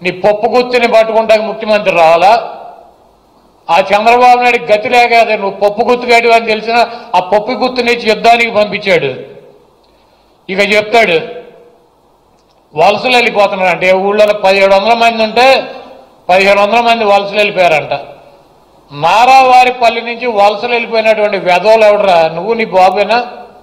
నీ పప్పు గుత్తిని పట్టుకుంటానికి ముఖ్యమంత్రి రావాలా ఆ చంద్రబాబు నాయుడు గతి లేక అదే నువ్వు పప్పు గుర్తుగాడు అని తెలిసిన ఆ పప్పు గుర్తుని యుద్ధానికి పంపించాడు ఇక చెప్తాడు వలసలు వెళ్ళిపోతున్నారు అంటే ఊళ్ళో పదిహేడు వందల మంది ఉంటే పదిహేడు వందల మంది వలసలు వెళ్ళిపోయారంట నారావారిపల్లి నుంచి వలసలు వెళ్ళిపోయినటువంటి వెధవలు ఎవడరా నువ్వు నీ బాబేనా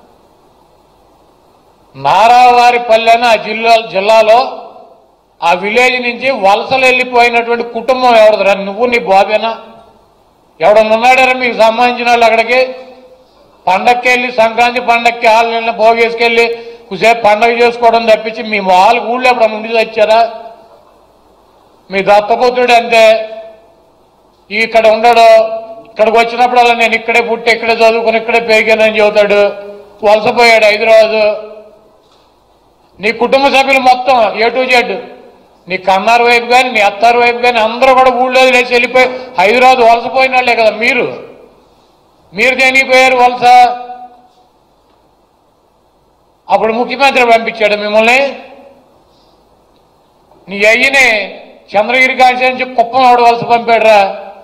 నారావారిపల్లి అని ఆ జిల్లా జిల్లాలో ఆ విలేజ్ నుంచి వలసలు వెళ్ళిపోయినటువంటి కుటుంబం ఎవరిదిరా నువ్వు నీ బాబేనా ఎవడన్నా ఉన్నాడారా మీకు సంబంధించిన వాళ్ళు అక్కడికి పండక్కి వెళ్ళి సంక్రాంతి పండక్కి వాళ్ళు నిన్న భోగేసుకెళ్ళి కుసేపు పండగ చేసుకోవడం తప్పించి మీ వాళ్ళకి ఊళ్ళో ఎప్పుడు ముందు వచ్చారా మీ దత్తపుత్రుడు అంతే ఇక్కడ ఉండడు ఇక్కడికి వచ్చినప్పుడల్లా నేను ఇక్కడే పుట్టి ఇక్కడే చదువుకుని ఇక్కడే పెరిగానని చెబుతాడు వలసపోయాడు హైదరాబాదు నీ కుటుంబ సభ్యులు మొత్తం ఏ టు జెడ్ నీ కన్నారు వైపు కానీ నీ అత్తారు వైపు కానీ అందరూ కూడా ఊళ్ళో లేచి వెళ్ళిపోయి హైదరాబాద్ వలసపోయిన వాళ్ళే కదా మీరు మీరు దేనికి పోయారు వలస అప్పుడు ముఖ్యమంత్రి పంపించాడు మిమ్మల్ని నీ అయ్యని చంద్రగిరి కాంక్ష నుంచి కుప్పం ఆవిడ వలస పంపాడురా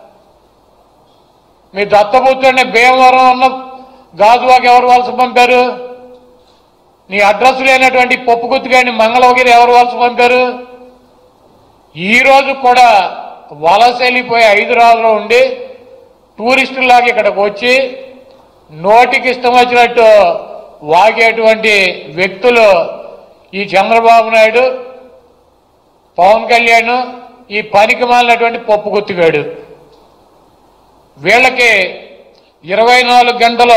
మీ దత్తపుత్రుడిని భీమవరం ఉన్న గాజువాకి ఎవరు వలస పంపారు నీ అడ్రస్ లేనటువంటి పప్పు గుత్తుగాని మంగళగిరి ఎవరు వలస పంపారు ఈ రోజు కూడా వలస వెళ్ళిపోయి హైదరాబాద్లో ఉండి టూరిస్టులాగా ఇక్కడికి వచ్చి నోటికి ఇష్టం వచ్చినట్టు వాగేటువంటి వ్యక్తులు ఈ చంద్రబాబు నాయుడు పవన్ కళ్యాణ్ ఈ పనికి మాలినటువంటి పప్పు గుత్తిగాడు వీళ్ళకి ఇరవై నాలుగు గంటలు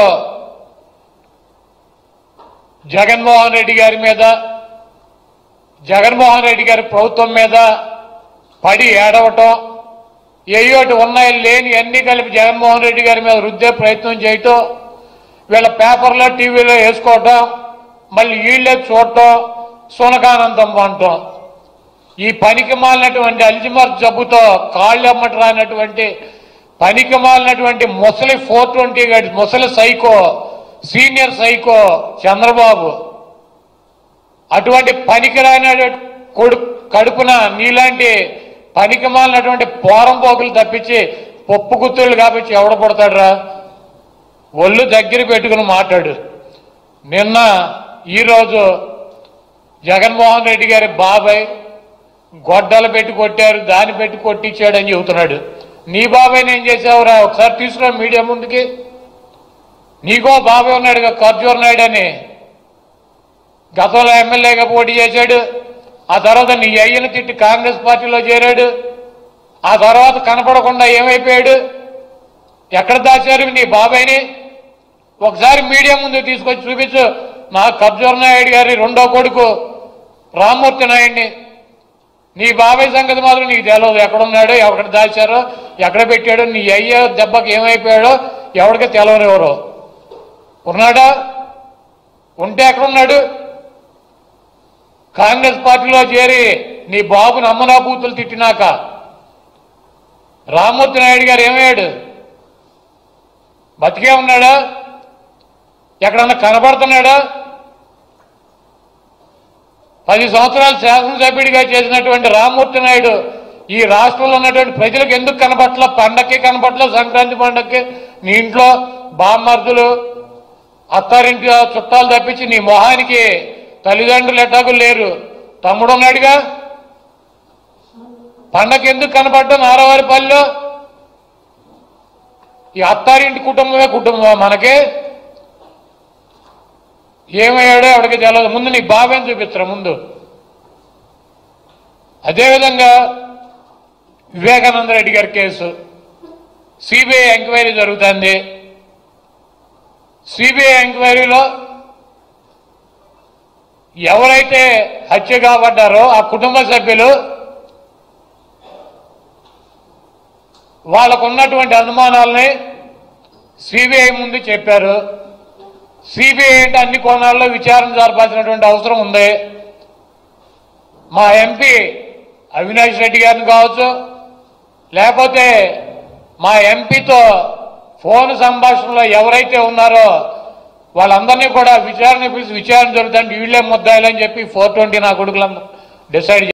జగన్మోహన్ రెడ్డి గారి మీద జగన్మోహన్ రెడ్డి గారి ప్రభుత్వం మీద పడి ఏడవటం ఏయోటి ఉన్నాయి లేని అన్ని కలిపి జగన్మోహన్ రెడ్డి గారి మీద రుద్దే ప్రయత్నం చేయటం వీళ్ళ పేపర్లో టీవీలో వేసుకోవటం మళ్ళీ వీళ్ళే చూడటం సునకానందం పంటం ఈ పనికి మాలినటువంటి అల్జిమర్ జబ్బుతో కాళ్ళు అమ్మట రానటువంటి పనికి మాలినటువంటి ముసలి ఫోర్ ట్వంటీ గడి ముసలి సైకో సీనియర్ సైకో చంద్రబాబు అటువంటి పనికిరాని కొడు కడుపున నీలాంటి పనికి మాలినటువంటి పోరం పోకులు తప్పించి పప్పు గుత్తులు కాబట్టి ఎవడ పడతాడురా ఒళ్ళు దగ్గర పెట్టుకుని మాట్లాడు నిన్న ఈరోజు జగన్మోహన్ రెడ్డి గారి బాబాయ్ గొడ్డలు పెట్టి కొట్టారు దాన్ని పెట్టి కొట్టించాడని చెబుతున్నాడు నీ బాబాయ్ని ఏం చేసావురా ఒకసారి తీసుకురా మీడియా ముందుకి నీకో బాబాయ్ ఉన్నాడు కదా ఖర్జూర్ నాయుడు అని గతంలో ఎమ్మెల్యేగా పోటీ చేశాడు ఆ తర్వాత నీ అయ్యను తిట్టి కాంగ్రెస్ పార్టీలో చేరాడు ఆ తర్వాత కనపడకుండా ఏమైపోయాడు ఎక్కడ దాచారు నీ బాబాయ్ని ఒకసారి మీడియా ముందు తీసుకొచ్చి చూపించు నా ఖర్జూర్ నాయుడు గారి రెండో కొడుకు రామ్మూర్తి నాయుడిని నీ బాబాయ్ సంగతి మాత్రం నీకు తెలియదు ఎక్కడున్నాడో ఎక్కడ దాచారో ఎక్కడ పెట్టాడో నీ అయ్య దెబ్బకి ఏమైపోయాడో ఎవరికి తెలవనివ్వరు ఉన్నాడా ఉంటే ఎక్కడున్నాడు కాంగ్రెస్ పార్టీలో చేరి నీ బాబుని అమ్మనా బూతులు తిట్టినాక రామ్మూర్తి నాయుడు గారు ఏమయ్యాడు బతికే ఉన్నాడా ఎక్కడన్నా కనబడుతున్నాడా పది సంవత్సరాలు శాసనసభ్యుడిగా చేసినటువంటి రామ్మూర్తి నాయుడు ఈ రాష్ట్రంలో ఉన్నటువంటి ప్రజలకు ఎందుకు కనబట్ల పండక్కి కనబట్ల సంక్రాంతి పండక్కి నీ ఇంట్లో బామ్మర్దులు అత్తారింటి చుట్టాలు తప్పించి నీ మొహానికి తల్లిదండ్రులు ఎట్టాకు లేరు తమ్ముడు ఉన్నాడుగా పండగ ఎందుకు కనపడ్డా నారావారిపల్లిలో ఈ అత్తారింటి కుటుంబమే కుటుంబం మనకి ఏమయ్యాడో ఎవరికి తెలియదు ముందు నీ బాబేని చూపించరా ముందు అదేవిధంగా వివేకానంద రెడ్డి గారి కేసు సిబిఐ ఎంక్వైరీ జరుగుతుంది సిబిఐ ఎంక్వైరీలో ఎవరైతే హత్య కాబడ్డారో ఆ కుటుంబ సభ్యులు వాళ్ళకు ఉన్నటువంటి అనుమానాలని సిబిఐ ముందు చెప్పారు సిబిఐ అంటే అన్ని కోణాల్లో విచారణ జరపాల్సినటువంటి అవసరం ఉంది మా ఎంపీ అవినాష్ రెడ్డి గారిని కావచ్చు లేకపోతే మా ఎంపీతో ఫోన్ సంభాషణలో ఎవరైతే ఉన్నారో వాళ్ళందరినీ కూడా విచారణ పిలిచి విచారణ జరుగుతుంది వీళ్ళే ముద్దాయిలని చెప్పి ఫోర్ ట్వంటీ నా కొడుకులందరూ డిసైడ్